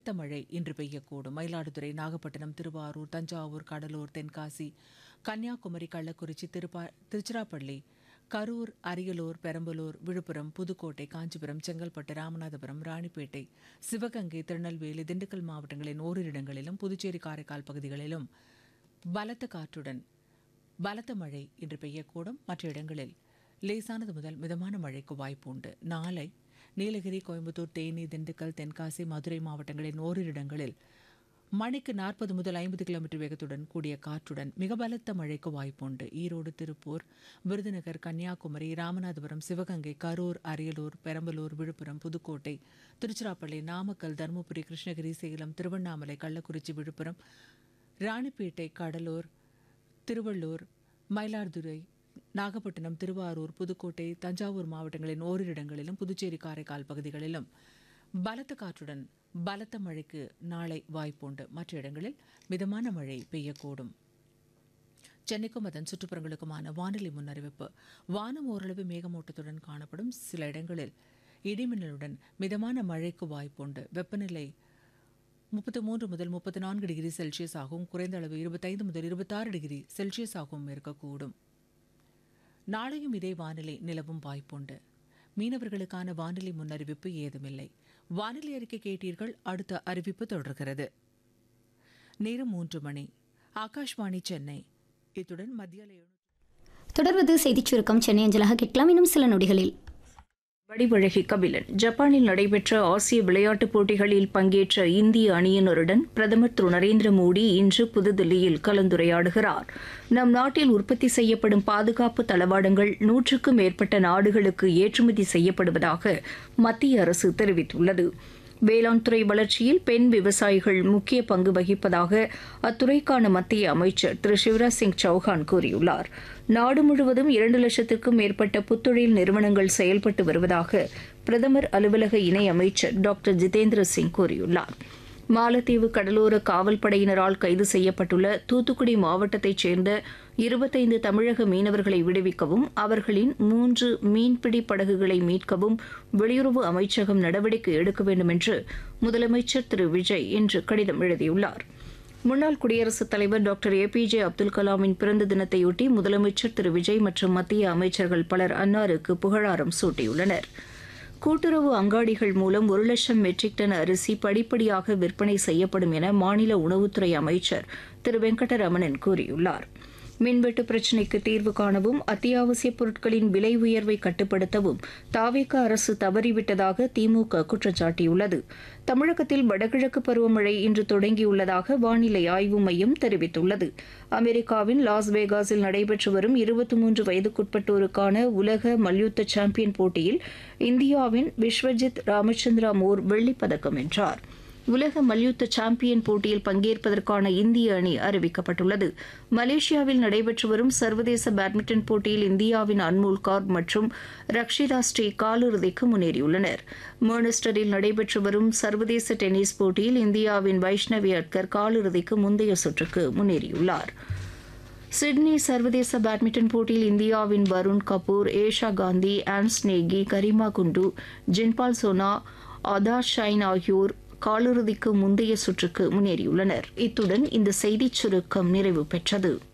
பலத்த மழை இன்று பெய்யக்கூடும் மயிலாடுதுறை நாகப்பட்டினம் திருவாரூர் தஞ்சாவூர் கடலூர் தென்காசி கன்னியாகுமரி கள்ளக்குறிச்சி திருப்பா திருச்சிராப்பள்ளி கரூர் அரியலூர் பெரம்பலூர் விழுப்புரம் புதுக்கோட்டை காஞ்சிபுரம் செங்கல்பட்டு ராமநாதபுரம் ராணிப்பேட்டை சிவகங்கை திருநெல்வேலி திண்டுக்கல் மாவட்டங்களின் ஓரிரு இடங்களிலும் புதுச்சேரி காரைக்கால் பகுதிகளிலும் பலத்த காற்றுடன் பலத்த மழை இன்று பெய்யக்கூடும் மற்ற இடங்களில் லேசானது முதல் மிதமான மழைக்கு வாய்ப்பு உண்டு நாளை நீலகிரி கோயம்புத்தூர் தேனி திண்டுக்கல் தென்காசி மதுரை மாவட்டங்களின் ஓரிரு இடங்களில் மணிக்கு நாற்பது முதல் ஐம்பது கிலோமீட்டர் வேகத்துடன் கூடிய காற்றுடன் மிக பலத்த மழைக்கு வாய்ப்புண்டு ஈரோடு திருப்பூர் விருதுநகர் கன்னியாகுமரி ராமநாதபுரம் சிவகங்கை கரூர் அரியலூர் பெரம்பலூர் விழுப்புரம் புதுக்கோட்டை திருச்சிராப்பள்ளி நாமக்கல் தருமபுரி கிருஷ்ணகிரி சேலம் திருவண்ணாமலை கள்ளக்குறிச்சி விழுப்புரம் ராணிப்பேட்டை கடலூர் திருவள்ளூர் மயிலாடுதுறை நாகப்பட்டினம் திருவாரூர் புதுக்கோட்டை தஞ்சாவூர் மாவட்டங்களின் ஓரிரு இடங்களிலும் புதுச்சேரி காரைக்கால் பகுதிகளிலும் பலத்த காற்றுடன் பலத்த மழைக்கு நாளை வாய்ப்புண்டு மற்ற இடங்களில் மிதமான மழை பெய்யக்கூடும் சென்னைக்கும் அதன் சுற்றுப்புறங்களுக்குமான வானிலை முன்னறிவிப்பு வானம் ஓரளவு மேகமூட்டத்துடன் காணப்படும் சில இடங்களில் இடிமின்னலுடன் மிதமான மழைக்கு வாய்ப்புண்டு வெப்பநிலை முப்பத்து மூன்று முதல் முப்பத்து நான்கு டிகிரி செல்சியஸ் ஆகவும் குறைந்த அளவு இருபத்தைந்து முதல் இருபத்தாறு டிகிரி செல்சியஸ் ஆகவும் இருக்கக்கூடும் நாளையும் இதே வானிலை நிலவும் வாய்ப்புண்டு மீனவர்களுக்கான வானிலை முன்னறிவிப்பு ஏதுமில்லை வானிலை அறிக்கை கேட்டீர்கள் அடுத்த அறிவிப்பு தொடர்கிறது நேரம் மூன்று மணி ஆகாஷ்வாணி சென்னை இத்துடன் மத்திய தொடர்வது செய்திச் சுருக்கம் சென்னை அஞ்சலாக கேட்கலாம் இன்னும் சில நொடிகளில் வடிவழகி கபிலன் ஜப்பானில் நடைபெற்ற ஆசிய விளையாட்டுப் போட்டிகளில் பங்கேற்ற இந்திய அணியினருடன் பிரதமர் திரு நரேந்திர மோடி இன்று புதுதில்லியில் கலந்துரையாடுகிறார் நம் நாட்டில் உற்பத்தி செய்யப்படும் பாதுகாப்பு தளவாடங்கள் நூற்றுக்கும் மேற்பட்ட நாடுகளுக்கு ஏற்றுமதி செய்யப்படுவதாக மத்திய அரசு தெரிவித்துள்ளது வேளாண் துறை வளர்ச்சியில் பெண் விவசாயிகள் முக்கிய பங்கு வகிப்பதாக அத்துறைக்கான மத்திய அமைச்சர் திரு சிவராஜ் சிங் சௌஹான் கூறியுள்ளார் நாடு முழுவதும் இரண்டு லட்சத்திற்கும் மேற்பட்ட புத்தொழில் நிறுவனங்கள் செயல்பட்டு வருவதாக பிரதமர் அலுவலக இணை அமைச்சர் டாக்டர் ஜிதேந்திர சிங் கூறியுள்ளார் மாலத்தீவு கடலோர காவல்படையினரால் கைது செய்யப்பட்டுள்ள தூத்துக்குடி மாவட்டத்தைச் சேர்ந்த இருபத்தைந்து தமிழக மீனவர்களை விடுவிக்கவும் அவர்களின் மூன்று மீன்பிடி படகுகளை மீட்கவும் வெளியுறவு அமைச்சகம் நடவடிக்கை எடுக்க வேண்டும் என்று முதலமைச்சர் திரு விஜய் இன்று கடிதம் எழுதியுள்ளார் முன்னாள் குடியரசுத் தலைவர் doctor A P J Abdul கலாமின் பிறந்த தினத்தையொட்டி முதலமைச்சர் திரு விஜய் மற்றும் மத்திய அமைச்சர்கள் பலர் அன்னாருக்கு புகழாரம் சூட்டியுள்ளனா் கூட்டுறவு அங்காடிகள் மூலம் ஒரு லட்சம் மெட்ரிக் டன் அரிசி படிப்படியாக விற்பனை செய்யப்படும் என மாநில உணவுத்துறை அமைச்சர் திரு வெங்கடரமணன் கூறியுள்ளார் மின்வெட்டு பிரச்சினைக்கு தீர்வு காணவும் அத்தியாவசிய பொருட்களின் விலை உயர்வை கட்டுப்படுத்தவும் தாவேக அரசு தவறிவிட்டதாக திமுக குற்றம் சாட்டியுள்ளது தமிழகத்தில் வடகிழக்கு பருவமழை இன்று தொடங்கியுள்ளதாக வானிலை ஆய்வு மையம் தெரிவித்துள்ளது அமெரிக்காவின் லாஸ் வேகாஸில் நடைபெற்று வரும் இருபத்தி மூன்று வயதுக்குட்பட்டோருக்கான உலக மல்யுத்த சாம்பியன் போட்டியில் இந்தியாவின் விஸ்வஜித் ராமச்சந்திரா மோர் வெள்ளிப்பதக்கம் வென்றார் உலக மல்யுத்த சாம்பியன் போட்டியில் பங்கேற்பதற்கான இந்திய அணி அறிவிக்கப்பட்டுள்ளது மலேசியாவில் நடைபெற்று வரும் சர்வதேச பேட்மிண்டன் போட்டியில் இந்தியாவின் அன்மோல் கார்ப் மற்றும் ரக்ஷிதா ஸ்ரீ காலிறுதிக்கு முன்னேறியுள்ளனர் மானஸ்டரில் நடைபெற்று வரும் சர்வதேச டென்னிஸ் போட்டியில் இந்தியாவின் வைஷ்ணவி அட்கர் காலிறுதிக்கு முந்தைய சுற்றுக்கு முன்னேறியுள்ளார் சிட்னி சர்வதேச பேட்மிண்டன் போட்டியில் இந்தியாவின் வருண் கபூர் ஏஷா காந்தி ஆன்ஸ் நேகி கரிமா குண்டு ஜின்பால் சோனா ஆதார் ஷைன் ஆகியோர் காலிறுதிக்கு முந்தைய சுற்றுக்கு முன்னேறியுள்ளனர் இத்துடன் இந்த செய்திச் சுருக்கம் நிறைவு பெற்றது